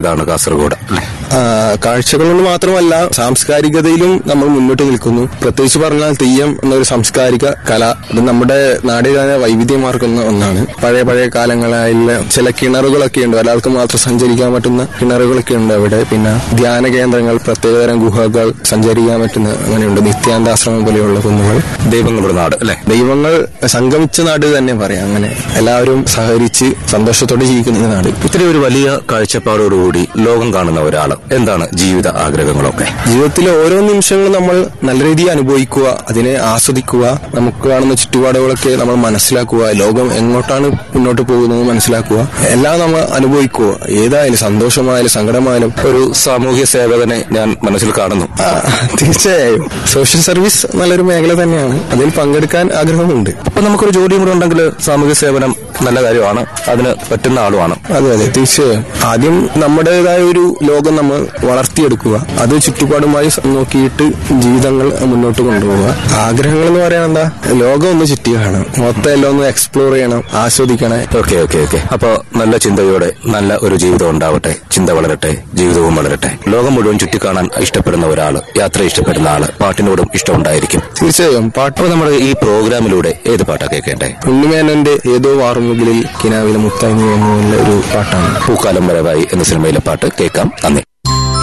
ഇതാണ് കാസർഗോഡ് അല്ലേ ആ, കാഴ്ചകൾ കൊണ്ട് മാത്രമല്ല സാംസ്കാരികതയിലും നമ്മൾ മുന്നോട്ട് നിൽക്കുന്നു പ്രത്യേകിച്ച് പറഞ്ഞാൽ തെയ്യം എന്നൊരു സാംസ്കാരിക കല അത് നമ്മുടെ നാടിനെ വൈവിധ്യമാർക്കുന്ന ഒന്നാണ് പഴയ പഴയ കാലങ്ങളായുള്ള ചില കിണറുകളൊക്കെ ഉണ്ട് ഒരാൾക്ക് മാത്രം സഞ്ചരിക്കാൻ പറ്റുന്ന കിണറുകളൊക്കെ ഉണ്ട് അവിടെ പിന്നെ ധ്യാന കേന്ദ്രങ്ങൾ പ്രത്യേകതരം ഗുഹകൾ സഞ്ചരിക്കാൻ പറ്റുന്ന അങ്ങനെയുണ്ട് നിത്യാന്താശ്രമം പോലെയുള്ള കുന്നുകൾ ദൈവങ്ങളുടെ നാട് അല്ലേ ദൈവങ്ങൾ സംഗമിച്ച നാട് തന്നെ പറയാം അങ്ങനെ എല്ലാവരും സഹകരിച്ച് സന്തോഷത്തോടെ ജീവിക്കുന്ന നാട് ഇത്രയും ഒരു വലിയ കാഴ്ചപ്പാടോടുകൂടി ലോകം കാണുന്ന ഒരാള് എന്താണ് ജീവിത ആഗ്രഹങ്ങളൊക്കെ ജീവിതത്തിലെ ഓരോ നിമിഷങ്ങളും നമ്മൾ നല്ല രീതിയിൽ അനുഭവിക്കുക അതിനെ ആസ്വദിക്കുക നമുക്ക് കാണുന്ന ചുറ്റുപാടുകളൊക്കെ നമ്മൾ മനസ്സിലാക്കുക ലോകം എങ്ങോട്ടാണ് മുന്നോട്ട് പോകുന്നത് മനസ്സിലാക്കുക എല്ലാം നമ്മൾ അനുഭവിക്കുക ഏതായാലും സന്തോഷമായാലും സങ്കടമായാലും ഒരു സാമൂഹ്യ സേവകനെ ഞാൻ മനസ്സിൽ കാണുന്നു ആ, തീർച്ചയായും സോഷ്യൽ സർവീസ് നല്ലൊരു മേഖല തന്നെയാണ് അതിൽ പങ്കെടുക്കാൻ ആഗ്രഹമുണ്ട് അപ്പൊ നമുക്കൊരു ജോലിയും കൂടെ ഉണ്ടെങ്കിൽ സാമൂഹ്യ സേവനം നല്ല കാര്യമാണ് അതിന് പറ്റുന്ന ആളുമാണ് അതെ അതെ തീർച്ചയായും ആദ്യം നമ്മുടേതായ ഒരു ലോകം നമ്മൾ വളർത്തിയെടുക്കുക അത് ചുറ്റുപാടുമായി സ- നോക്കിയിട്ട് ജീവിതങ്ങൾ മുന്നോട്ട് കൊണ്ടുപോകുക ആഗ്രഹങ്ങൾ എന്ന് പറയാൻ എന്താ ലോകം ഒന്ന് ചുറ്റി കാണണം മൊത്തം എല്ലാം ഒന്ന് എക്സ്പ്ലോർ ചെയ്യണം ആസ്വദിക്കണം ഓക്കെ ഓക്കെ ഓക്കെ അപ്പൊ നല്ല ചിന്തയോടെ നല്ല ഒരു ജീവിതം ഉണ്ടാവട്ടെ ചിന്ത വളരട്ടെ ജീവിതവും വളരട്ടെ ലോകം മുഴുവൻ ചുറ്റിക്കാണാൻ ഇഷ്ടപ്പെടുന്ന ഒരാള് യാത്ര ഇഷ്ടപ്പെടുന്ന ആള് പാട്ടിനോടും ഇഷ്ടമുണ്ടായിരിക്കും തീർച്ചയായും പാട്ട് അപ്പൊ നമ്മുടെ ഈ പ്രോഗ്രാമിലൂടെ ഏത് പാട്ടാ കേൾക്കേണ്ടേ ഉണ്ണിമേനന്റെ ഏതോ വാറുമുകളിൽ കിനാവിലെ മുത്തായി എന്നുള്ള ഒരു പാട്ടാണ് പൂക്കാലം വരവായി എന്ന സിനിമയിലെ പാട്ട് കേൾക്കാം നന്ദി